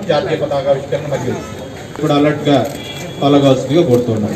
జాతీయ పతాకావిష్కరణ మరియు ఇప్పుడు అలర్ట్ గా పాల్గొవలసిందిగా కోరుతున్నాం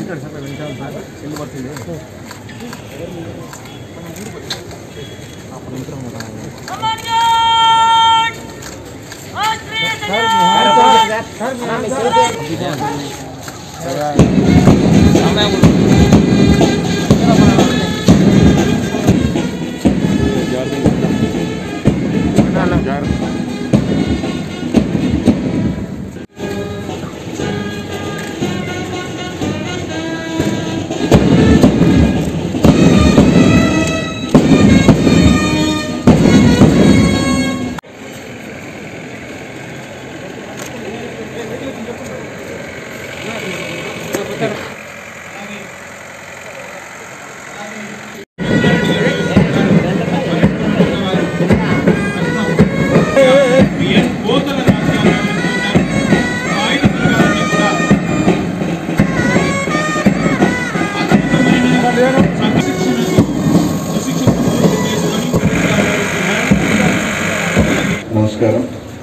నమస్కారం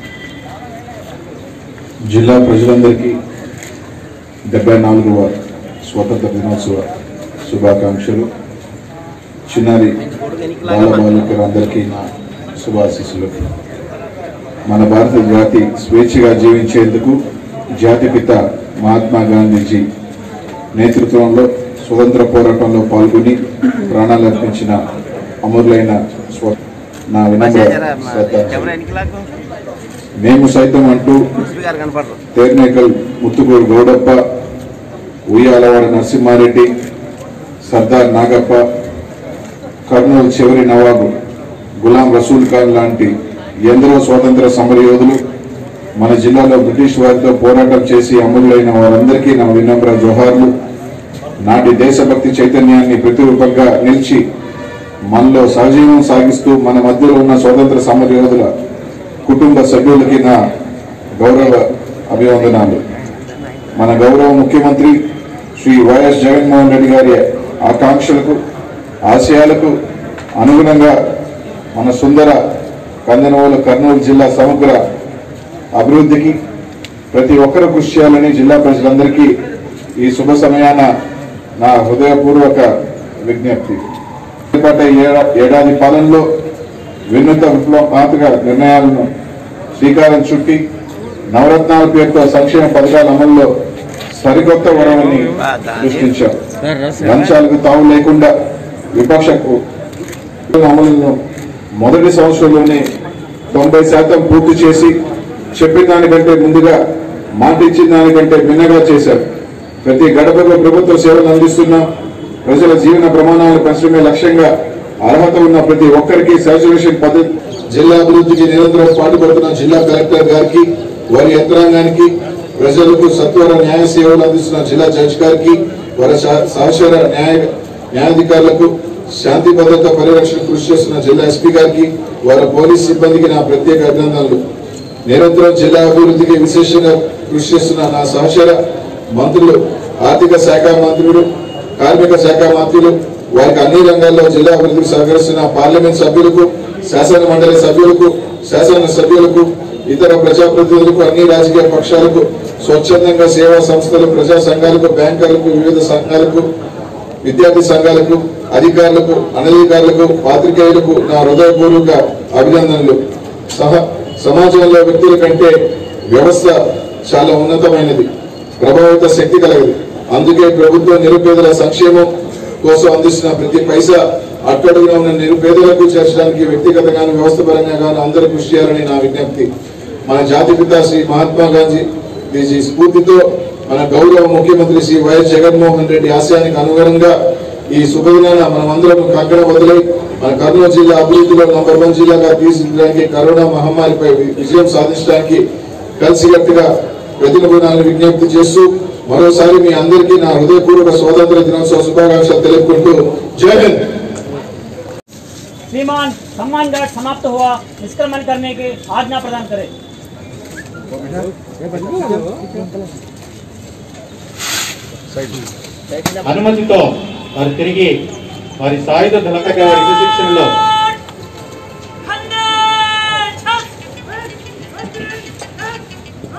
జిల్లా ప్రజలందరికీ డెబ్బై నాలుగవ స్వతంత్ర దినోత్సవ శుభాకాంక్షలు చిన్నారి బాలబాలికలందరికీ నా శుభాశీస్సులు మన భారత జాతి స్వేచ్ఛగా జీవించేందుకు జాతిపిత మహాత్మా గాంధీజీ నేతృత్వంలో స్వతంత్ర పోరాటంలో పాల్గొని ప్రాణాలు అర్పించిన అమరులైన స్వ నా వినమ్ర శ్రద్ధాంజలి. మేము సైతం అంటూ తేర్నేకల్ ముత్తుకూరు గౌడప్ప ఉయ్యాలవాడ నరసింహారెడ్డి సర్దార్ నాగప్ప కర్నూలు చివరి నవాబు గులాం రసూల్ ఖాన్ లాంటి ఎందరో స్వాతంత్ర సమరయోధులు మన జిల్లాలో బ్రిటిష్ వారితో పోరాటం చేసి అమరులైన వారందరికీ నా వినమ్ర జోహార్లు నాటి దేశభక్తి చైతన్యాన్ని ప్రతిరూపంగా నిలిచి మనలో సహజీవనం సాగిస్తూ మన మధ్యలో ఉన్న స్వాతంత్ర సమరయోధుల కుటుంబ సభ్యులకి నా గౌరవ అభివందనాలు మన గౌరవ ముఖ్యమంత్రి శ్రీ వైఎస్ జగన్మోహన్ రెడ్డి గారి ఆకాంక్షలకు ఆశయాలకు అనుగుణంగా మన సుందర కందనవోలు కర్నూలు జిల్లా సమగ్ర అభివృద్ధికి ప్రతి ఒక్కరు కృషి చేయాలని జిల్లా ప్రజలందరికీ ఈ శుభ సమయాన నా హృదయపూర్వక విజ్ఞప్తి గత ఏడా- ఏడాది పాలనలో వినూత విప్లవాత్మక నిర్ణయాలను శ్రీకారం చుట్టి నవరత్నాల పేరుతో సంక్షేమ పథకాల అమల్లో సరికొత్త వరవని సృష్టించాం లంచాలకు తావు లేకుండా విపక్షకు అమలును మొదటి సంవత్సరంలోనే తొంభై శాతం పూర్తి చేసి చెప్పిన దానికంటే ముందుగా మాట ఇచ్చిన దానికంటే భిన్నగా చేశారు ప్రతి గడపకు ప్రభుత్వ సేవలు అందిస్తున్నాం ప్రజల జీవన ప్రమాణాలను పెంచడమే లక్ష్యంగా అర్హత ఉన్న ప్రతి ఒక్కరికి సాచురేషన్ పద్ధతి జిల్లా అభివృద్ధికి నిరంతరం పాటుపడుతున్న జిల్లా కలెక్టర్ గారికి వారి యంత్రాంగానికి ప్రజలకు సత్వర న్యాయ సేవలు అందిస్తున్న జిల్లా జడ్జి గారికి వారి సహ- సహచర న్యాయ న్యాయాధికారులకు శాంతి భద్రత పరిరక్షణ కృషి చేస్తున్న జిల్లా ఎస్పీ గారికి వారి పోలీస్ సిబ్బందికి నా ప్రత్యేక అభినందనలు నిరంతరం జిల్లా అభివృద్ధికి విశేషంగా కృషి చేస్తున్న నా సహచర మంత్రులు ఆర్థిక శాఖ మంత్రులు కార్మిక శాఖ మంత్రులు వారికి అన్ని రంగాల్లో జిల్లా అభివృద్ధికి సహకరిస్తున్న పార్లమెంట్ సభ్యులకు శాసన మండలి సభ్యులకు శాసన సభ్యులకు ఇతర ప్రజాప్రతినిధులకు అన్ని రాజకీయ పక్షాలకు స్వచ్ఛందంగా సేవా సంస్థలు ప్రజా సంఘాలకు బ్యాంకర్లకు వివిధ సంఘాలకు విద్యార్థి సంఘాలకు అధికారులకు అనధికారులకు పాత్రికేయులకు నా హృదయపూర్వక అభినందనలు సహ సమాజంలో వ్యక్తుల కంటే వ్యవస్థ చాలా ఉన్నతమైనది ప్రభావిత శక్తి కలగదు అందుకే ప్రభుత్వం నిరుపేదల సంక్షేమం కోసం అందిస్తున్న ప్రతి పైసా అట్టడుగున ఉన్న నిరుపేదలకు చేర్చడానికి వ్యక్తిగతంగాను వ్యవస్థపరంగా గాను అందరూ కృషి చేయాలని నా విజ్ఞప్తి మన జాతిపిత శ్రీ మహాత్మా గాంధీ ఈ స్ఫూర్తితో మన గౌరవ ముఖ్యమంత్రి శ్రీ వైఎస్ జగన్మోహన్ రెడ్డి ఆశయానికి అనుగుణంగా ఈ శుభదినాన మనమందరం కంకణ వదిలై మన కర్నూలు జిల్లా అభివృద్ధిలో నంబర్ వన్ జిల్లాగా తీర్చిదిద్దడానికి కరోనా మహమ్మారిపై వి- విజయం సాధించడానికి కలిసికట్టుగా ప్రతినిధులను విజ్ఞప్తి చేస్తూ మరోసారి మీ అందరికీ నా హృదయపూర్వక స్వాతంత్ర దినోత్సవ శుభాకాంక్షలు తెలుపుకుంటూ జై హింద్ श्रीमान सम्मान गार्ड समाप्त हुआ निष्क्रमण करने की आज्ञा प्रदान करें అనుమతితో వారు తిరిగి వారి సాయుధ దళపతి వారి శిక్షణలో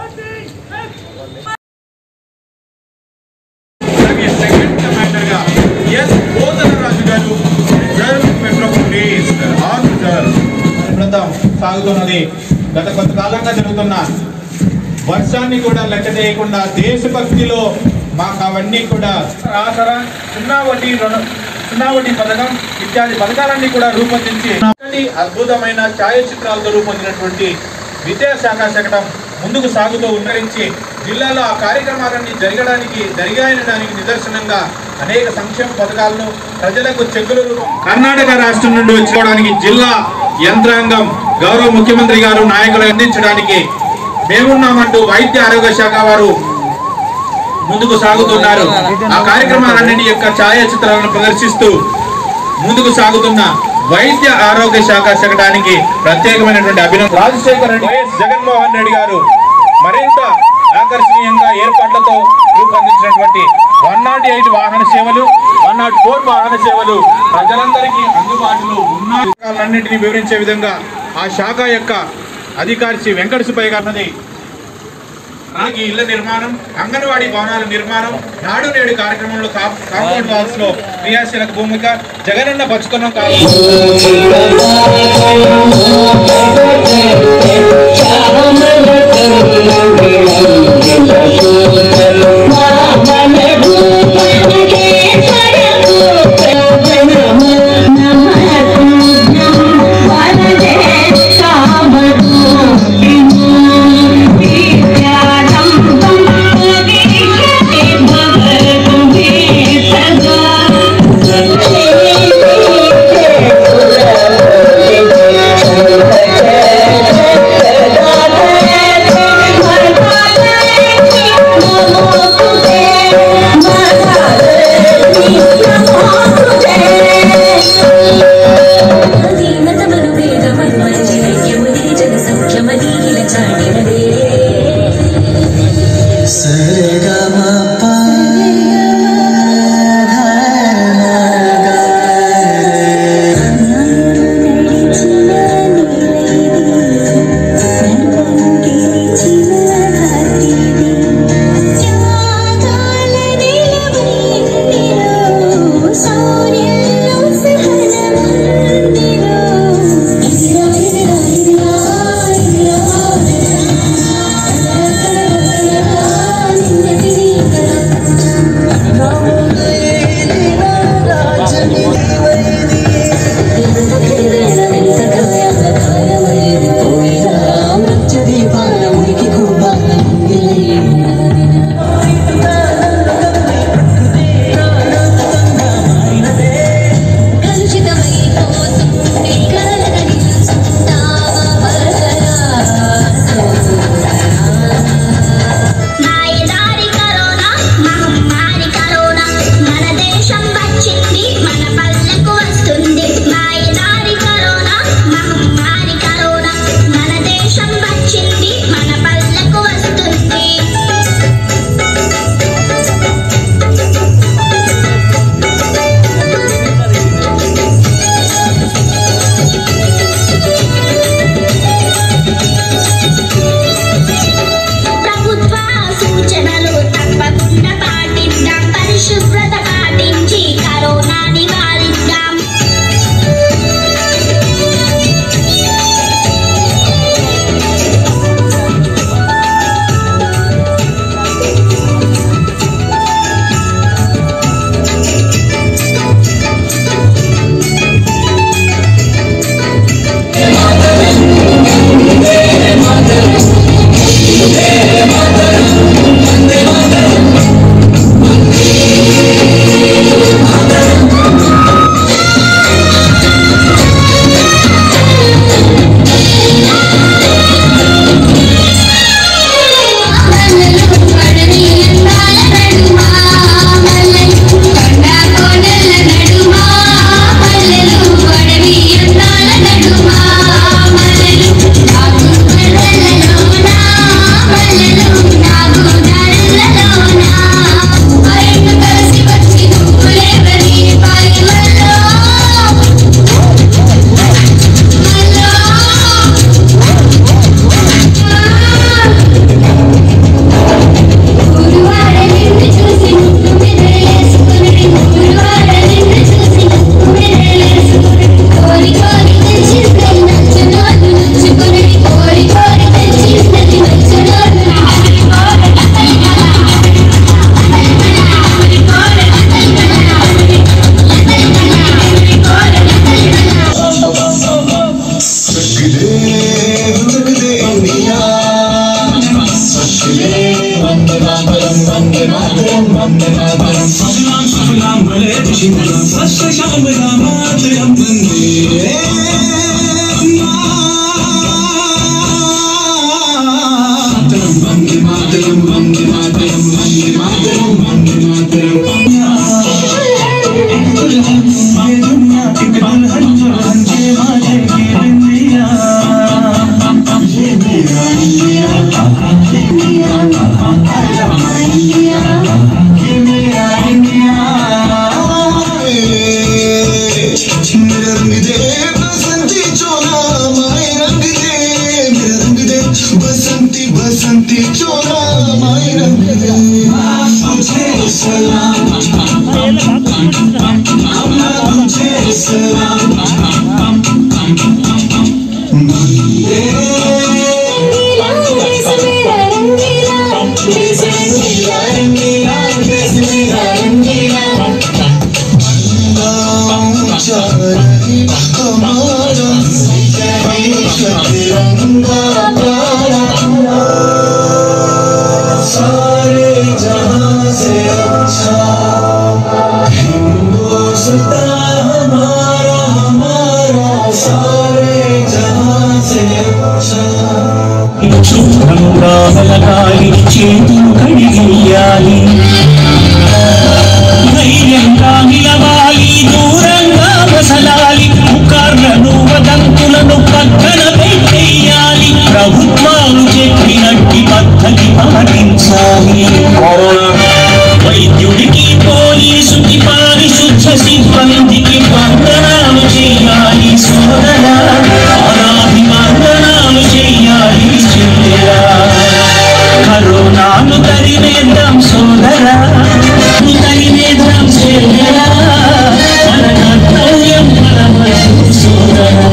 అలాగే సెకండ్ కమాండర్ గా ఎస్ బోధనరాజు గారు రిజర్వ్ పెట్రోల్ పోలీస్ ఆఫీసర్ బృందం సాగుతున్నది గత కొంతకాలంగా జరుగుతున్న వర్షాన్ని కూడా లెక్క చేయకుండా దేశభక్తిలో మాకు అవన్నీ కూడా ఆసరా సున్నా వడ్డీ రుణం సున్నా వడ్డీ పథకం ఇత్యాది పథకాలన్నీ కూడా రూపొందించి చక్కటి అద్భుతమైన ఛాయాచిత్రాలతో రూపొందినటువంటి విద్యాశాఖ శకటం ముందుకు సాగుతూ ఉన్నరించి జిల్లాలో ఆ కార్యక్రమాలన్నీ జరగడానికి జరిగాయనడానికి నిదర్శనంగా అనేక సంక్షేమ పథకాలను ప్రజలకు చెక్కులు కర్ణాటక రాష్ట్రం నుండి వచ్చుకోవడానికి జిల్లా యంత్రాంగం గౌరవ ముఖ్యమంత్రి గారు నాయకులు అందించడానికి మేమున్నామంటూ వైద్య ఆరోగ్య శాఖ వారు ముందుకు సాగుతున్నారు ఆ కార్యక్రమాలన్నింటి యొక్క ఛాయాచిత్రాలను ప్రదర్శిస్తూ ముందుకు సాగుతున్న వైద్య ఆరోగ్య శాఖ శకటానికి ప్రత్యేకమైనటువంటి అభినందన రాజశేఖర రెడ్డి వైఎస్ జగన్మోహన్ రెడ్డి గారు మరింత ఆకర్షణీయంగా ఏర్పాట్లతో రూపొందించినటువంటి వన్ నాట్ ఎయిట్ వాహన సేవలు వన్ నాట్ ఫోర్ వాహన సేవలు ప్రజలందరికీ అందుబాటులో ఉన్నాయన్నింటినీ వివరించే విధంగా ఆ శాఖ యొక్క అధికారి శ్రీ వెంకట సుబ్బయ్య గారినది అలాగే ఇళ్ల నిర్మాణం అంగన్వాడీ భవనాల నిర్మాణం నాడు నేడు కార్యక్రమంలో కా- కాంపౌండ్ వాల్స్ లో క్రియాశీలక భూమిక జగనన్న పచ్చుకున్న మాయదారి కరోనా మహమ్మారి కరోనా మన దేశం వచ్చింది మన పల్లెకు వస్తుంది మాయదారి కరోనా మహమ్మారి కరోనా మన దేశం వచ్చింది మన పల్లెకు వస్తుంది ప్రభుత్వ సూచనలు తప్పకుండా పాటిద్దాం పరిశుభ్రత పాటించి కరోనా నివారిద్దాం మల్లెలు పడని అందాల నడుమా మల్లెలు కొండ కోనల నడుమా మల్లెలు పడని అందాల నడుమా మల్లెలు నాగు కళ్ళలోన మల్లెలు నాగు దారులలోన बसंती बसंती चोला माय रंग दे मुझे सलाम मुझे सलाम सारे जहां से अच्छा हिंदुस्तान हमारा हमारा सारे जहां से अच्छा శుభ్రంగా వెలగాలి చేతులు కడిగేయాలి ధైర్యంగా నిలవాలి దూరంగా మసలాలి పుకార్లను వదంతులను పక్కన పెట్టేయాలి ప్రభుత్వాలు చెప్పినట్టి పద్ధతి పాటించాలి వైద్యుడికి పోలీసుకి పారిశుద్ధ సిబ్బందికి వందనాలు చేయాలి సోదరా ఆరాధివందనాలు చేయాలి చెల్లెరా కరోనాను తరిమేద్దాం సోదరా తరిమేద్దాం చెల్లెరా మన కర్తవ్యం మన సోదరా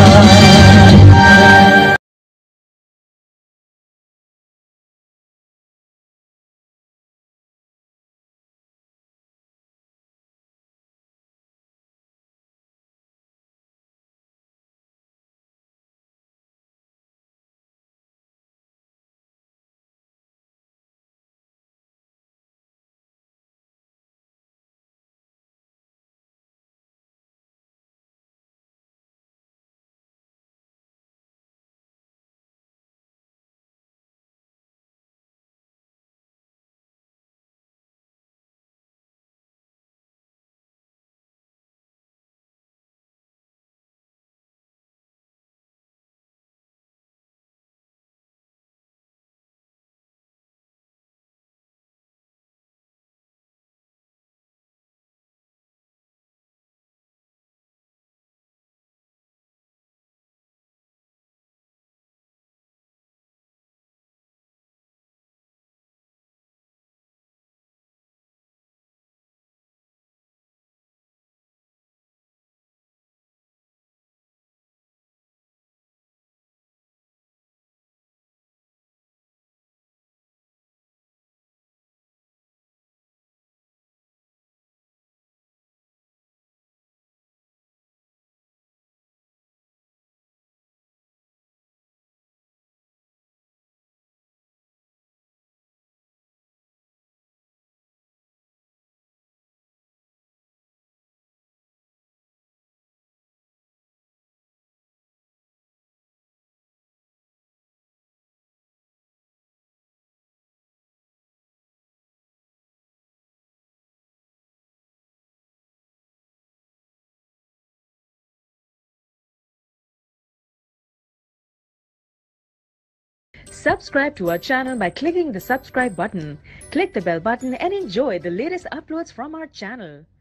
Subscribe to our channel by clicking the subscribe button. Click the bell button and enjoy the latest uploads from our channel.